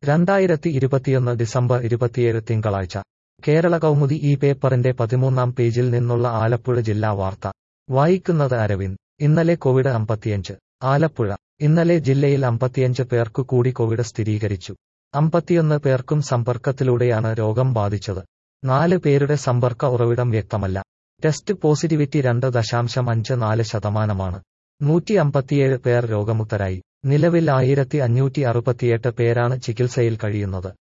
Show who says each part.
Speaker 1: രണ്ടായിരത്തി ഇരുപത്തിയൊന്ന് ഡിസംബർ ഇരുപത്തിയേഴ് തിങ്കളാഴ്ച കേരള കൗമുദി ഈ പേപ്പറിന്റെ പതിമൂന്നാം പേജിൽ നിന്നുള്ള ആലപ്പുഴ ജില്ലാ വാർത്ത വായിക്കുന്നത് അരവിന്ദ് ഇന്നലെ കോവിഡ് അമ്പത്തിയഞ്ച് ആലപ്പുഴ ഇന്നലെ ജില്ലയിൽ അമ്പത്തിയഞ്ച് പേർക്കു കൂടി കോവിഡ് സ്ഥിരീകരിച്ചു അമ്പത്തിയൊന്ന് പേർക്കും സമ്പർക്കത്തിലൂടെയാണ് രോഗം ബാധിച്ചത് നാല് പേരുടെ സമ്പർക്ക ഉറവിടം വ്യക്തമല്ല ടെസ്റ്റ് പോസിറ്റിവിറ്റി രണ്ട് ദശാംശം അഞ്ച് നാല് ശതമാനമാണ് നൂറ്റി അമ്പത്തിയേഴ് പേർ രോഗമുക്തരായി നിലവിൽ ആയിരത്തി അഞ്ഞൂറ്റി അറുപത്തിയെട്ട് പേരാണ് ചികിത്സയിൽ കഴിയുന്നത്